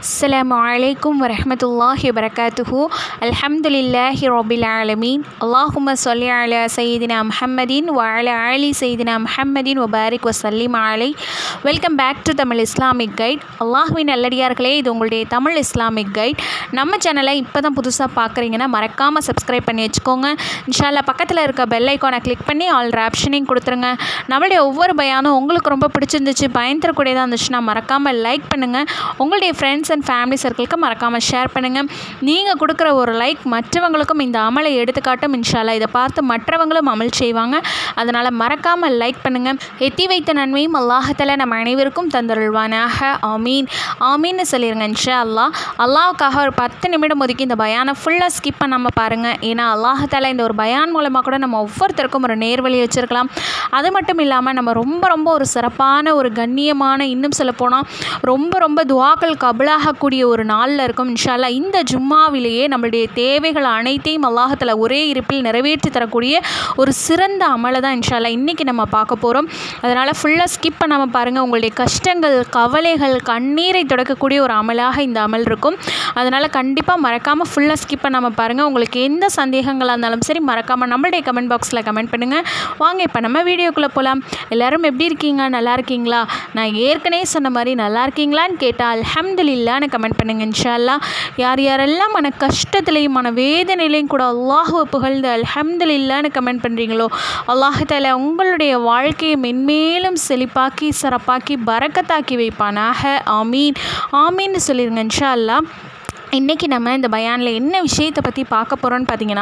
السلام عليكم ورحمة الله وبركاته الحمد لله رب العالمين اللهم صل على سيدنا محمد وعلى آل سيدنا محمد وبارك وسلم عليه welcome back to Tamil Islamic guide அல்லாஹுவின் நல்லடியார்களே இது உங்களுடைய தமிழ் இஸ்லாமிக் கைட் நம்ம சேனலை இப்போ தான் புதுசாக பார்க்குறீங்கன்னா மறக்காமல் சப்ஸ்கிரைப் பண்ணி வச்சுக்கோங்க இன்ஷால்லா பக்கத்தில் இருக்க பெல் ஐக்கானை கிளிக் பண்ணி ஆல் ஆப்ஷனையும் கொடுத்துருங்க நம்மளுடைய ஒவ்வொரு பயானும் உங்களுக்கு ரொம்ப பிடிச்சிருந்துச்சு பயன் தரக்கூடியதாக இருந்துச்சுன்னா மறக்காமல் லைக் பண்ணுங்கள் உங்களுடைய ஃப்ரெண்ட்ஸ் அண்ட் ஃபேமிலி சர்க்கிளுக்கு மறக்காமல் ஷேர் பண்ணுங்கள் நீங்கள் கொடுக்குற ஒரு லைக் மற்றவங்களுக்கும் இந்த அமலை எடுத்துக்காட்டும் இன்ஷால்லா இதை பார்த்து மற்றவங்களும் அமல் செய்வாங்க அதனால் மறக்காமல் லைக் பண்ணுங்கள் எத்தி வைத்த நன்மையும் அல்லாஹத்தில் நம்ம அனைவருக்கும் தந்தருள்வானாக ஆமீன் ஆமீன்னு சொல்லிடுங்க இன்ஷா அல்லாஹ் அல்லாவுக்காக ஒரு பத்து நிமிடம் ஒதுக்கி இந்த பயானை ஃபுல்லாக ஸ்கிப் பண்ணாமல் பாருங்கள் ஏன்னா அல்லாஹால இந்த ஒரு பயான் மூலமாக கூட நம்ம ஒவ்வொருத்தருக்கும் ஒரு நேர்வழி வச்சுருக்கலாம் அது மட்டும் இல்லாமல் நம்ம ரொம்ப ரொம்ப ஒரு சிறப்பான ஒரு கண்ணியமான இன்னும் சொல்லப்போனால் ரொம்ப ரொம்ப துவாக்கள் கபலாகக்கூடிய ஒரு நாளில் இருக்கும் இன்ஷால்லா இந்த ஜும்மாவிலேயே நம்மளுடைய தேவைகள் அனைத்தையும் அல்லாஹத்தில் ஒரே இருப்பில் நிறைவேற்றி தரக்கூடிய ஒரு சிறந்த அமலை தான் இன்ஷால்லா இன்றைக்கி நம்ம பார்க்க போகிறோம் அதனால் ஃபுல்லாக ஸ்கிப் பண்ணாமல் பாருங்கள் உங்களுடைய கஷ்டங்கள் கவலைகள் கண்ணீரை தொடக்கக்கூடிய ஒரு அமலாக இந்த அமல் இருக்கும் அதனால் கண்டிப்பாக மறக்காமல் ஃபுல்லாக ஸ்கிப் பண்ணாமல் பாருங்கள் உங்களுக்கு எந்த சந்தேகங்களாக இருந்தாலும் சரி மறக்காமல் நம்மளுடைய கமெண்ட் பாக்ஸில் கமெண்ட் பண்ணுங்கள் வாங்க இப்போ நம்ம வீடியோக்குள்ளே போகலாம் எல்லோரும் எப்படி இருக்கீங்க நல்லா இருக்கீங்களா நான் ஏற்கனவே சொன்ன மாதிரி நல்லா இருக்கீங்களான்னு கேட்டால் அல்ஹம்துலில்லான்னு கமெண்ட் பண்ணுங்கள் இன்ஷால்லா யார் யாரெல்லாம் மன கஷ்டத்துலேயும் மன வேதனையிலையும் கூட அல்லாஹுவை புகழ்ந்து அல்ஹம்துலில்லான்னு கமெண்ட் பண்ணுறீங்களோ அல்லாஹால உங்களுடைய வாழ்க்கையை மென்மேலும் செழிப்பாக்கி சிறப்பாக்கி பறக்கத்தாக்கி வைப்பானாக ஆமீன் ஆமீன்னு சொல்லிடுங்க இன்ஷா அல்லா இன்றைக்கி நம்ம இந்த பயானில் என்ன விஷயத்தை பற்றி பார்க்க போகிறோன்னு பார்த்தீங்கன்னா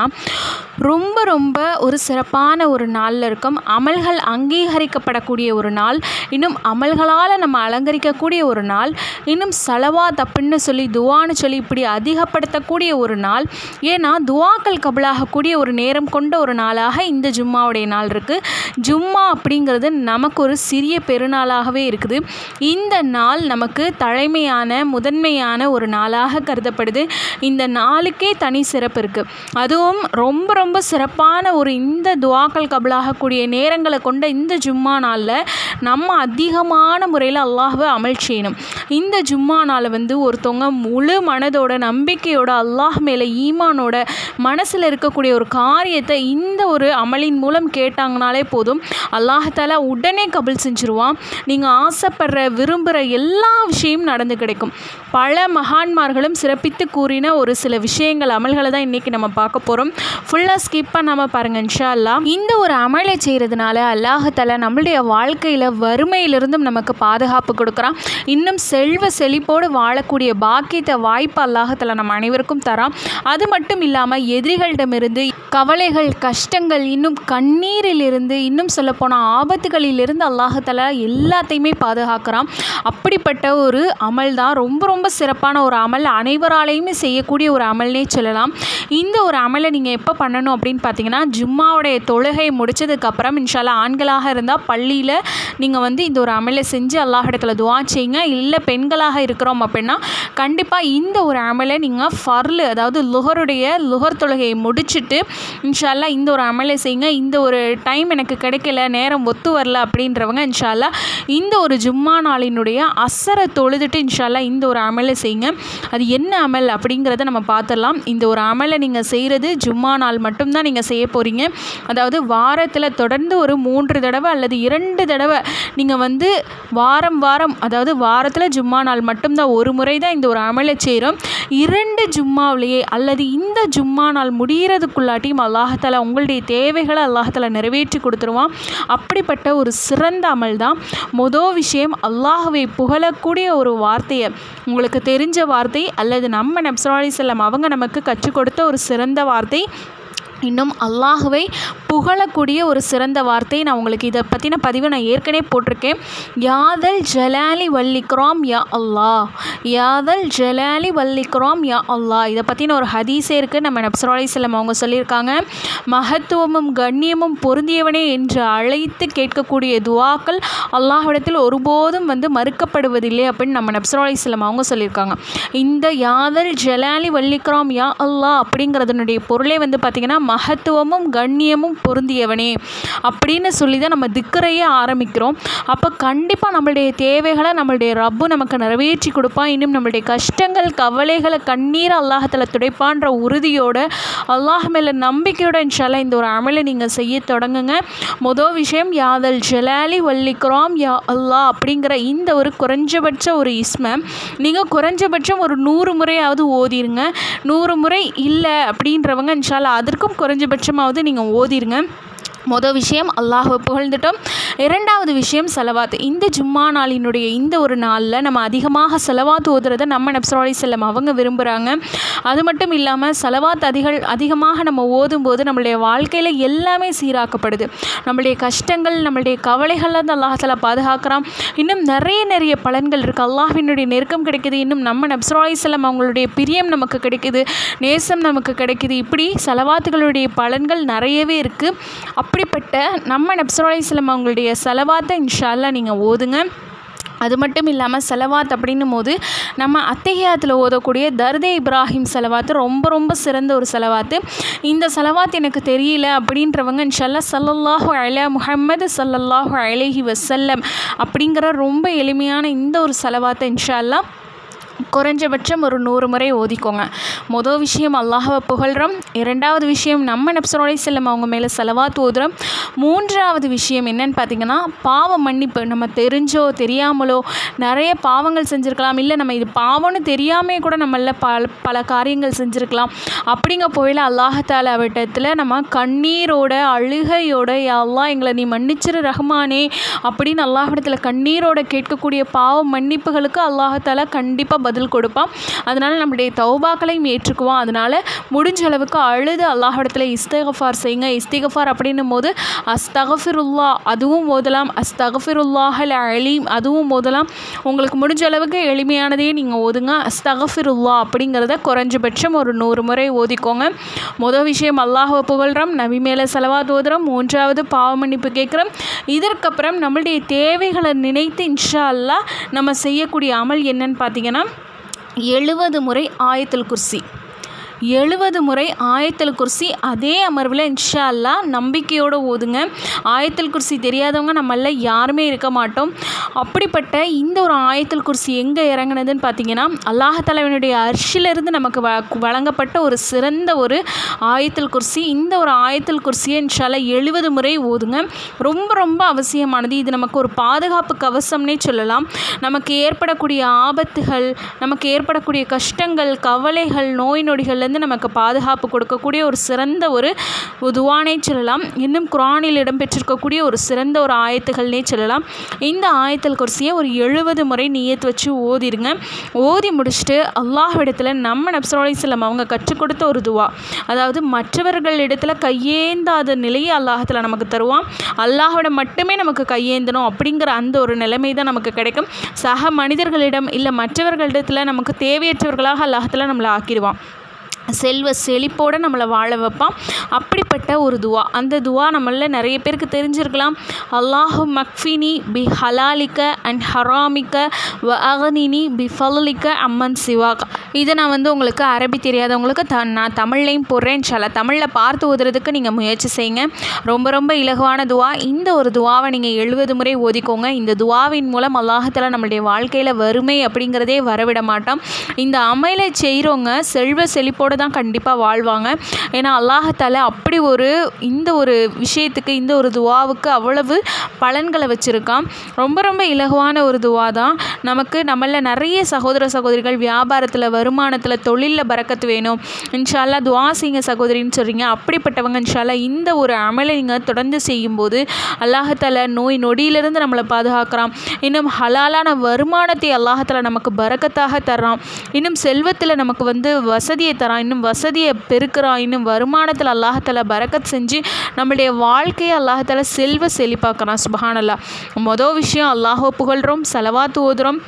ரொம்ப ரொம்ப ஒரு சிறப்பான ஒரு நாளில் இருக்கும் அமல்கள் அங்கீகரிக்கப்படக்கூடிய ஒரு நாள் இன்னும் அமல்களால் நம்ம அலங்கரிக்கக்கூடிய ஒரு நாள் இன்னும் சலவா தப்புன்னு சொல்லி துவான்னு சொல்லி இப்படி அதிகப்படுத்தக்கூடிய ஒரு நாள் ஏன்னா துவாக்கள் கபலாகக்கூடிய ஒரு நேரம் கொண்ட ஒரு நாளாக இந்த ஜும்மாவுடைய நாள் இருக்குது ஜும்மா அப்படிங்கிறது நமக்கு ஒரு சிறிய பெருநாளாகவே இருக்குது இந்த நாள் நமக்கு தலைமையான முதன்மையான ஒரு நாளாக கருதப்படுது இந்த நாளுக்கே தனி சிறப்பு இருக்குது அதுவும் ரொம்ப ரொம்ப சிறப்பான ஒரு இந்த துவாக்கள் கபலாகக்கூடிய நேரங்களை கொண்ட இந்த ஜும்மா நாளில் நம்ம அதிகமான முறையில் அல்லாஹ்வை அமல் செய்யணும் இந்த ஜும்மா நாளை வந்து ஒருத்தவங்க முழு மனதோட நம்பிக்கையோட அல்லாஹ் மேலே ஈமானோட மனசில் இருக்கக்கூடிய ஒரு காரியத்தை இந்த ஒரு அமலின் மூலம் கேட்டாங்கனாலே போதும் அல்லாஹால உடனே கபில் செஞ்சுருவான் நீங்கள் ஆசைப்படுற விரும்புகிற எல்லா விஷயமும் நடந்து கிடைக்கும் பல மகான்மார்களும் சிறப்பித்து கூறின ஒரு சில விஷயங்கள் அமல்களை தான் இன்றைக்கி நம்ம பார்க்க போகிறோம் ஃபுல்லாக ஸ்கிப் பண்ணாமல் பாருங்கள் இன்ஷா அல்லா இந்த ஒரு அமலை செய்கிறதுனால அல்லாஹால நம்மளுடைய வாழ்க்கையில் வறுமையிலிருந்தும் நமக்கு பாதுகாப்பு கொடுக்குறான் இன்னும் செல்வ செழிப்போடு வாழக்கூடிய பாக்கியத்தை வாய்ப்பு அல்லாஹால நம்ம அனைவருக்கும் தரான் அது மட்டும் இல்லாமல் எதிரிகளிடமிருந்து கவலைகள் கஷ்டங்கள் இன்னும் கண்ணீரிலிருந்து இன்னும் சொல்லப்போனால் ஆபத்துகளிலிருந்து அல்லாஹால எல்லாத்தையுமே பாதுகாக்கிறான் அப்படிப்பட்ட ஒரு அமல் தான் ரொம்ப ரொம்ப சிறப்பான ஒரு அமல் அனைவராலையுமே செய்யக்கூடிய ஒரு அமல்னே சொல்லலாம் இந்த ஒரு அமலை நீங்கள் எப்போ பண்ணணும் அப்படின்னு பார்த்தீங்கன்னா ஜும்மாவுடைய தொழுகை முடிச்சதுக்கப்புறம் இன்ஷால்லா ஆண்களாக இருந்தால் பள்ளியில் நீங்கள் வந்து இந்த ஒரு அமலை செஞ்சு அல்லாஹிடத்தில் துவா செய்யுங்க இல்லை பெண்களாக இருக்கிறோம் அப்படின்னா கண்டிப்பாக இந்த ஒரு அமலை நீங்கள் ஃபர்லு அதாவது லுகருடைய லுகர் தொழுகையை முடிச்சுட்டு இன்ஷால்லா இந்த ஒரு அமலை செய்யுங்க இந்த ஒரு டைம் எனக்கு கிடைக்கல நேரம் ஒத்து வரல அப்படின்றவங்க இன்ஷால்லா இந்த ஒரு ஜும்மா நாளினுடைய அசரை தொழுதுட்டு இன்ஷால்லா இந்த ஒரு அமலை செய்யுங்க அது என்ன அமல் அப்படிங்கிறத நம்ம பார்த்துடலாம் இந்த ஒரு அமலை நீங்கள் செய்கிறது ஜும்மா நாள் மட்டும்தான் நீங்கள் செய்ய போகிறீங்க அதாவது வாரத்தில் தொடர்ந்து ஒரு மூன்று தடவை அல்லது இரண்டு தடவை நீங்கள் வந்து வாரம் வாரம் அதாவது வாரத்தில் ஜும்மா நாள் மட்டும்தான் ஒரு முறை தான் இந்த ஒரு அமலை செய்கிறோம் இரண்டு ஜும்மாவிலேயே அல்லது இந்த ஜும்மா நாள் முடிகிறதுக்குள்ளாட்டியும் அல்லாஹால உங்களுடைய தேவைகளை அல்லாஹால நிறைவேற்றி கொடுத்துருவான் அப்படிப்பட்ட ஒரு சிறந்த அமல் தான் மொதல் விஷயம் அல்லாஹுவை புகழக்கூடிய ஒரு வார்த்தையை உங்களுக்கு தெரிஞ்ச வார்த்தை அல்லது நம்ம நப்சராலி செல்லம் அவங்க நமக்கு கற்றுக் கொடுத்த ஒரு சிறந்த வார்த்தை இன்னும் அல்லாஹுவை புகழக்கூடிய ஒரு சிறந்த வார்த்தை நான் உங்களுக்கு இதை பற்றின பதிவை நான் ஏற்கனவே போட்டிருக்கேன் யாதல் ஜலாலி வல்லிக்ராம் யா அல்லாஹ் யாதல் ஜலாலி வல்லிக்ராம் யா அல்லாஹ் இதை பற்றின ஒரு ஹதீஸே இருக்குது நம்ம நப்சராலி செல்லம் அவங்க சொல்லியிருக்காங்க மகத்துவமும் கண்ணியமும் பொருந்தியவனே என்று அழைத்து கேட்கக்கூடிய துவாக்கள் அல்லாஹ்விடத்தில் ஒருபோதும் வந்து மறுக்கப்படுவதில்லை அப்படின்னு நம்ம நப்சராலி செல்லம் அவங்க சொல்லியிருக்காங்க இந்த யாதல் ஜலாலி வல்லிக்ராம் யா அல்லாஹ் அப்படிங்கிறதுனுடைய பொருளே வந்து பார்த்திங்கன்னா மகத்துவமும் கண்ணியமும் பொருந்தியவனே அப்படின்னு சொல்லி தான் நம்ம திக்கரையே ஆரம்பிக்கிறோம் அப்போ கண்டிப்பாக நம்மளுடைய தேவைகளை நம்மளுடைய ரப்பு நமக்கு நிறைவேற்றி கொடுப்பான் இன்னும் நம்மளுடைய கஷ்டங்கள் கவலைகளை கண்ணீரை அல்லாஹத்தில் துடைப்பான்ற உறுதியோட அல்லாஹ் மேலே நம்பிக்கையோட இன்ஷால்லா இந்த ஒரு அமலை நீங்கள் செய்ய தொடங்குங்க மொதல் விஷயம் யாதல் ஜலாலி வல்லிக்ராம் யா அல்லாஹ் அப்படிங்கிற இந்த ஒரு குறைஞ்சபட்ச ஒரு இஸ்மை நீங்கள் குறைஞ்சபட்சம் ஒரு நூறு முறையாவது ஓதிருங்க நூறு முறை இல்லை அப்படின்றவங்க இன்ஷால்லா அதற்கும் குறைஞ்சபட்சமாவது நீங்கள் ஓதிருங்க மொதல் விஷயம் அல்லாஹ்வை புகழ்ந்துட்டோம் இரண்டாவது விஷயம் செலவாத் இந்த ஜும்மா நாளினுடைய இந்த ஒரு நாளில் நம்ம அதிகமாக செலவாத் ஓதுறதை நம்ம நப்சரோலி செல்லம் அவங்க விரும்புகிறாங்க அது மட்டும் இல்லாமல் செலவாத் அதிகள் அதிகமாக நம்ம ஓதும்போது நம்மளுடைய வாழ்க்கையில் எல்லாமே சீராக்கப்படுது நம்மளுடைய கஷ்டங்கள் நம்மளுடைய கவலைகள் வந்து அல்லாஹால பாதுகாக்கிறான் இன்னும் நிறைய நிறைய பலன்கள் இருக்குது அல்லாஹினுடைய நெருக்கம் கிடைக்குது இன்னும் நம்ம நப்சரோலி செல்லம் அவங்களுடைய பிரியம் நமக்கு கிடைக்குது நேசம் நமக்கு கிடைக்குது இப்படி செலவாத்துகளுடைய பலன்கள் நிறையவே இருக்குது அப்படிப்பட்ட நம்ம நப்சரோலி செல்லம் அவங்களுடைய செலவாத்தை இன்ஷால்லா நீங்கள் ஓதுங்க அது மட்டும் இல்லாமல் செலவாத் அப்படின்னும் போது நம்ம அத்தகையாத்தில் ஓதக்கூடிய தர்தே இப்ராஹிம் செலவாத்து ரொம்ப ரொம்ப சிறந்த ஒரு செலவாத்து இந்த செலவாத் எனக்கு தெரியல அப்படின்றவங்க இன்ஷல்லா சல்லல்லாஹு அலா முஹம்மது சல்லல்லாஹு அலைஹி வசல்லம் அப்படிங்கிற ரொம்ப எளிமையான இந்த ஒரு செலவாத்தை இன்ஷால்லா குறைஞ்சபட்சம் ஒரு நூறு முறை ஓதிக்கோங்க மொதல் விஷயம் அல்லாஹவை புகழ்கிறோம் இரண்டாவது விஷயம் நம்ம நப்சரோலை செல்லம் அவங்க மேலே செலவாத்து ஓதுறோம் மூன்றாவது விஷயம் என்னன்னு பார்த்தீங்கன்னா பாவ மன்னிப்பு நம்ம தெரிஞ்சோ தெரியாமலோ நிறைய பாவங்கள் செஞ்சுருக்கலாம் இல்லை நம்ம இது பாவம்னு தெரியாமே கூட நம்மள பல பல காரியங்கள் செஞ்சுருக்கலாம் அப்படிங்க போயில அல்லாஹால அவட்டத்தில் நம்ம கண்ணீரோட அழுகையோட எல்லாம் எங்களை நீ மன்னிச்சிரு ரஹ்மானே அப்படின்னு அல்லாஹிடத்தில் கண்ணீரோட கேட்கக்கூடிய பாவ மன்னிப்புகளுக்கு அல்லாஹால கண்டிப்பாக பதில் கொடுப்பான் அதனால் நம்முடைய தௌபாக்களையும் ஏற்றுக்குவோம் அதனால் முடிஞ்ச அளவுக்கு அழுது அல்லாஹிடத்தில் இஸ்தகஃபார் செய்யுங்க இஸ்திகஃபார் அப்படின்னும் போது அஸ்தகஃபிருல்லா அதுவும் ஓதலாம் அஸ்தகஃபிருல்லாஹல் அலீம் அதுவும் ஓதலாம் உங்களுக்கு முடிஞ்ச அளவுக்கு எளிமையானதையே நீங்கள் ஓதுங்க அஸ்தகஃபிருல்லா அப்படிங்கிறத குறைஞ்சபட்சம் ஒரு நூறு முறை ஓதிக்கோங்க மொதல் விஷயம் அல்லாஹை புகழ்கிறோம் நபி மேலே செலவாத் ஓதுறோம் மூன்றாவது பாவ மன்னிப்பு கேட்குறோம் இதற்கப்புறம் நம்மளுடைய தேவைகளை நினைத்து இன்ஷா அல்லா நம்ம செய்யக்கூடிய அமல் என்னன்னு பார்த்தீங்கன்னா எழுபது முறை ஆயத்துல் குர்சி எழுபது முறை ஆயத்தல் குர்சி அதே அமர்வில் இன்ஷா அல்லா நம்பிக்கையோடு ஓதுங்க ஆயத்தல் குர்சி தெரியாதவங்க நம்மள யாருமே இருக்க மாட்டோம் அப்படிப்பட்ட இந்த ஒரு ஆயத்தல் குர்சி எங்கே இறங்குனதுன்னு பார்த்தீங்கன்னா அல்லாஹாலவனுடைய அர்ஷிலிருந்து நமக்கு வ வழங்கப்பட்ட ஒரு சிறந்த ஒரு ஆயத்தல் குர்சி இந்த ஒரு ஆயத்தல் குர்சியை இன்ஷால்லா எழுபது முறை ஓதுங்க ரொம்ப ரொம்ப அவசியமானது இது நமக்கு ஒரு பாதுகாப்பு கவசம்னே சொல்லலாம் நமக்கு ஏற்படக்கூடிய ஆபத்துகள் நமக்கு ஏற்படக்கூடிய கஷ்டங்கள் கவலைகள் நோய் நொடிகள் இருந்து நமக்கு பாதுகாப்பு கொடுக்கக்கூடிய ஒரு சிறந்த ஒரு துவானே சொல்லலாம் இன்னும் குரானில் இடம்பெற்றிருக்கக்கூடிய ஒரு சிறந்த ஒரு ஆயத்துகள்னே சொல்லலாம் இந்த ஆயத்தல் குர்சியை ஒரு எழுபது முறை நீயத்து வச்சு ஓதிருங்க ஓதி முடிச்சுட்டு அல்லாஹ்விடத்தில் நம்ம நப்சரோலி செல்லம் அவங்க கற்றுக் கொடுத்த ஒரு துவா அதாவது மற்றவர்கள் இடத்துல கையேந்தாத நிலையை அல்லாஹத்தில் நமக்கு தருவான் அல்லாஹோட மட்டுமே நமக்கு கையேந்தணும் அப்படிங்கிற அந்த ஒரு நிலைமை தான் நமக்கு கிடைக்கும் சக மனிதர்களிடம் இல்லை மற்றவர்களிடத்தில் நமக்கு தேவையற்றவர்களாக அல்லாஹத்தில் நம்மளை ஆக்கிடுவான் செல்வ செழிப்போடு நம்மளை வாழ வைப்பான் அப்படிப்பட்ட ஒரு துவா அந்த துவா நம்மள நிறைய பேருக்கு தெரிஞ்சிருக்கலாம் அல்லாஹு மக்ஃபினி பி ஹலாலிக்க அண்ட் ஹராமிக்க வ அகனினி பி ஃபலிக்க அம்மன் சிவாக் இதை நான் வந்து உங்களுக்கு அரபி தெரியாதவங்களுக்கு த நான் தமிழ்லையும் போடுறேன் சில தமிழில் பார்த்து ஓதுறதுக்கு நீங்கள் முயற்சி செய்யுங்க ரொம்ப ரொம்ப இலகுவான துவா இந்த ஒரு துவாவை நீங்கள் எழுபது முறை ஓதிக்கோங்க இந்த துவாவின் மூலம் அல்லாஹத்தில் நம்மளுடைய வாழ்க்கையில் வறுமை அப்படிங்கிறதே வரவிட மாட்டோம் இந்த அமைலை செய்கிறவங்க செல்வ செழிப்போடு தான் கண்டிப்பாக வாழ்வாங்க ஏன்னா அல்லாஹத்தால அப்படி ஒரு இந்த ஒரு விஷயத்துக்கு இந்த ஒரு துவாவுக்கு அவ்வளவு பலன்களை வச்சுருக்கான் ரொம்ப ரொம்ப இலகுவான ஒரு துவா தான் நமக்கு நம்மள நிறைய சகோதர சகோதரிகள் வியாபாரத்தில் வருமானத்தில் தொழிலில் பறக்கத்து வேணும் இன்ஷால்லா துவா செய்யுங்க சகோதரின்னு சொல்கிறீங்க அப்படிப்பட்டவங்க இன்ஷால்லா இந்த ஒரு அமலை நீங்கள் தொடர்ந்து செய்யும்போது அல்லாஹத்தால நோய் நொடியிலிருந்து நம்மளை பாதுகாக்கிறான் இன்னும் ஹலாலான வருமானத்தை அல்லாஹத்தால நமக்கு பறக்கத்தாக தர்றான் இன்னும் செல்வத்தில் நமக்கு வந்து வசதியை தரான் இன்னும் வசதியை பெருக்கிறான் இன்னும் வருமானத்தில் அல்லாஹத்தால பறக்கத் செஞ்சு நம்மளுடைய வாழ்க்கையை அல்லாஹத்தால செல்வ செழிப்பாக்குறான் சுபஹானல்லா மொதல் விஷயம் அல்லாஹோ புகழ்கிறோம் செலவாத்து ஓதுறோம்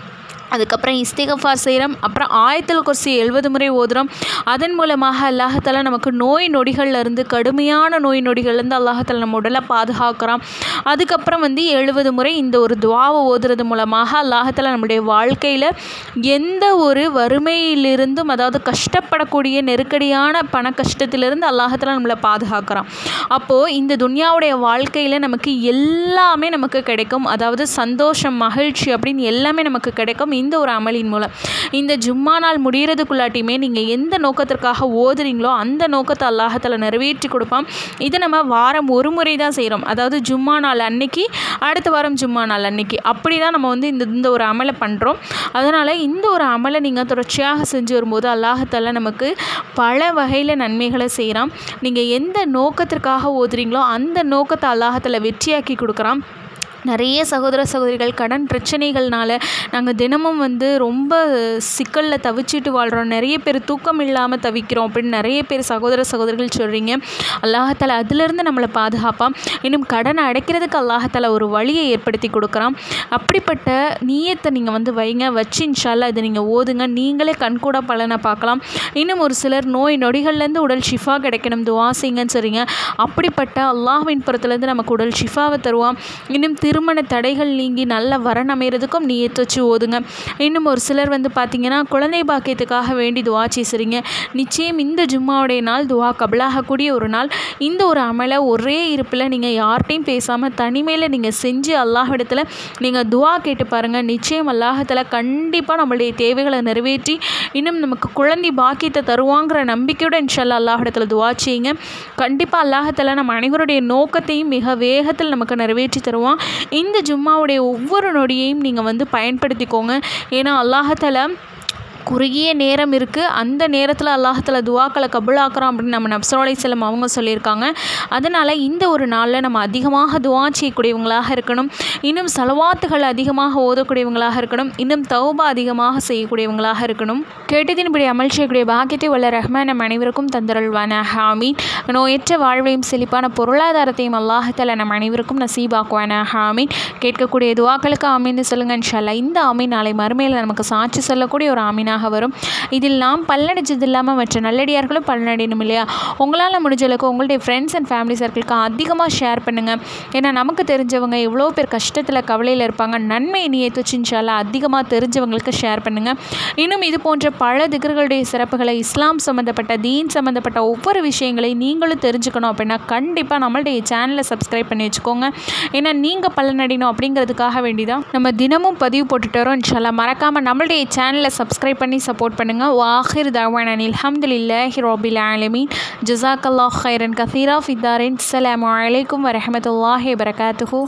அதுக்கப்புறம் இஸ்திகஃபார் செய்கிறோம் அப்புறம் ஆயத்தல் குர்சி எழுபது முறை ஓதுறோம் அதன் மூலமாக அல்லாஹால நமக்கு நோய் நொடிகள்ல இருந்து கடுமையான நோய் நொடிகள்லேருந்து அல்லாஹால நம்ம உடலை பாதுகாக்கிறான் அதுக்கப்புறம் வந்து எழுபது முறை இந்த ஒரு துவாவை ஓதுறது மூலமாக அல்லாஹால நம்முடைய வாழ்க்கையில் எந்த ஒரு வறுமையிலிருந்தும் அதாவது கஷ்டப்படக்கூடிய நெருக்கடியான பண கஷ்டத்திலிருந்து அல்லாஹால நம்மளை பாதுகாக்கிறான் அப்போது இந்த துன்யாவுடைய வாழ்க்கையில் நமக்கு எல்லாமே நமக்கு கிடைக்கும் அதாவது சந்தோஷம் மகிழ்ச்சி அப்படின்னு எல்லாமே நமக்கு கிடைக்கும் இந்த ஒரு அமலின் மூலம் இந்த ஜும்மா நாள் முடிகிறதுக்குள்ளாட்டியுமே நீங்கள் எந்த நோக்கத்திற்காக ஓதுறீங்களோ அந்த நோக்கத்தை அல்லாஹத்தில் நிறைவேற்றி கொடுப்பான் இது நம்ம வாரம் ஒரு முறை தான் செய்கிறோம் அதாவது ஜும்மா நாள் அன்னைக்கு அடுத்த வாரம் ஜும்மா நாள் அன்னைக்கு அப்படி தான் நம்ம வந்து இந்த இந்த ஒரு அமலை பண்ணுறோம் அதனால் இந்த ஒரு அமலை நீங்கள் தொடர்ச்சியாக செஞ்சு வரும்போது அல்லாஹத்தால நமக்கு பல வகையில் நன்மைகளை செய்கிறான் நீங்கள் எந்த நோக்கத்திற்காக ஓதுறீங்களோ அந்த நோக்கத்தை அல்லாஹத்தில் வெற்றியாக்கி கொடுக்குறான் நிறைய சகோதர சகோதரிகள் கடன் பிரச்சனைகள்னால நாங்கள் தினமும் வந்து ரொம்ப சிக்கலில் தவிச்சிட்டு வாழ்கிறோம் நிறைய பேர் தூக்கம் இல்லாமல் தவிக்கிறோம் அப்படின்னு நிறைய பேர் சகோதர சகோதரிகள் சொல்கிறீங்க அல்லாஹால அதிலிருந்து நம்மளை பாதுகாப்பான் இன்னும் கடனை அடைக்கிறதுக்கு அல்லாஹால ஒரு வழியை ஏற்படுத்தி கொடுக்குறான் அப்படிப்பட்ட நீயத்தை நீங்கள் வந்து வைங்க வச்சு இன்ஷால்லா இதை நீங்கள் ஓதுங்க நீங்களே கண்கூட பலனை பார்க்கலாம் இன்னும் ஒரு சிலர் நோய் நொடிகள்லேருந்து உடல் ஷிஃபா கிடைக்கணும் துவா செய்யுங்கன்னு சொல்கிறீங்க அப்படிப்பட்ட அல்லாஹ்வின் புறத்துலேருந்து நமக்கு உடல் ஷிஃபாவை தருவான் இன்னும் திருமண தடைகள் நீங்கி நல்ல வரன் அமைகிறதுக்கும் நீயத்து வச்சு ஓதுங்க இன்னும் ஒரு சிலர் வந்து பார்த்திங்கன்னா குழந்தை பாக்கியத்துக்காக வேண்டி துவா செய்கிறீங்க நிச்சயம் இந்த ஜும்மாவுடைய நாள் துவா கபலாகக்கூடிய ஒரு நாள் இந்த ஒரு அமலை ஒரே இருப்பில் நீங்கள் யார்கிட்டையும் பேசாமல் தனிமையில் நீங்கள் செஞ்சு அல்லாஹிடத்தில் நீங்கள் துவா கேட்டு பாருங்கள் நிச்சயம் அல்லாஹத்தில் கண்டிப்பாக நம்மளுடைய தேவைகளை நிறைவேற்றி இன்னும் நமக்கு குழந்தை பாக்கியத்தை தருவாங்கிற நம்பிக்கையோட இன்ஷால்லா அல்லாஹிடத்தில் துவா செய்யுங்க கண்டிப்பாக அல்லாஹத்தில் நம்ம அனைவருடைய நோக்கத்தையும் மிக வேகத்தில் நமக்கு நிறைவேற்றி தருவான் இந்த ஜும்மாவுடைய ஒவ்வொரு நொடியையும் நீங்கள் வந்து பயன்படுத்திக்கோங்க ஏன்னா அல்லாஹத்தால குறுகிய நேரம் இருக்குது அந்த நேரத்தில் அல்லாஹத்தில் துவாக்களை கபுளாக்குறோம் அப்படின்னு நம்ம நப்சரோலை செல்லம் அவங்க சொல்லியிருக்காங்க அதனால் இந்த ஒரு நாளில் நம்ம அதிகமாக துவா செய்யக்கூடியவங்களாக இருக்கணும் இன்னும் செலவாத்துகள் அதிகமாக ஓதக்கூடியவங்களாக இருக்கணும் இன்னும் தௌபா அதிகமாக செய்யக்கூடியவங்களாக இருக்கணும் கேட்டதின்படி அமல் செய்யக்கூடிய பாக்கியத்தை உள்ள ரஹ்மான் நம் அனைவருக்கும் தந்தருள்வான ஹாமீன் நோயற்ற வாழ்வையும் செழிப்பான பொருளாதாரத்தையும் அல்லாஹத்தில் நம் அனைவருக்கும் நசீபாக்குவான ஹாமீன் கேட்கக்கூடிய துவாக்களுக்கு ஆமீன்னு சொல்லுங்கள் இன்ஷால்லா இந்த ஆமீன் நாளை மறுமையில் நமக்கு சாட்சி சொல்லக்கூடிய ஒரு ஆமீனாக வரும் இதில் நாம் பல்லடைச்சது இல்லாமல் மற்ற நல்லடியார்களும் பலனடையணும் இல்லையா உங்களால் முடிஞ்ச அளவுக்கு உங்களுடைய ஃப்ரெண்ட்ஸ் அண்ட் ஃபேமிலி சர்க்கிளுக்கு அதிகமாக ஷேர் பண்ணுங்கள் ஏன்னா நமக்கு தெரிஞ்சவங்க எவ்வளோ பேர் கஷ்டத்தில் கவலையில் இருப்பாங்க நன்மை நீயத்து வச்சுச்சால அதிகமாக தெரிஞ்சவங்களுக்கு ஷேர் பண்ணுங்கள் இன்னும் இது போன்ற பல திகர்களுடைய சிறப்புகளை இஸ்லாம் சம்மந்தப்பட்ட தீன் சம்மந்தப்பட்ட ஒவ்வொரு விஷயங்களையும் நீங்களும் தெரிஞ்சுக்கணும் அப்படின்னா கண்டிப்பாக நம்மளுடைய சேனலை சப்ஸ்கிரைப் பண்ணி வச்சுக்கோங்க ஏன்னா நீங்கள் பலனடையணும் அப்படிங்கிறதுக்காக வேண்டிதான் நம்ம தினமும் பதிவு போட்டுட்டு வரோம் இன்ஷால்லா மறக்காமல் நம்மளுடைய சேனலை சப்ஸ்கிரைப் பண்ணி சப்போர்ட் பண்ணுங்கள் வாஹிர் தவான் அனில் அல்ஹம்துலில்லாஹி ரபில் ஆலமீன் ஜசாக்கல்லாஹ் ஹைரன் கசீரா ஃபித்தாரின் அஸ்ஸலாமு அலைக்கும் வரஹமத்துல்லாஹி வரகாத்துஹூ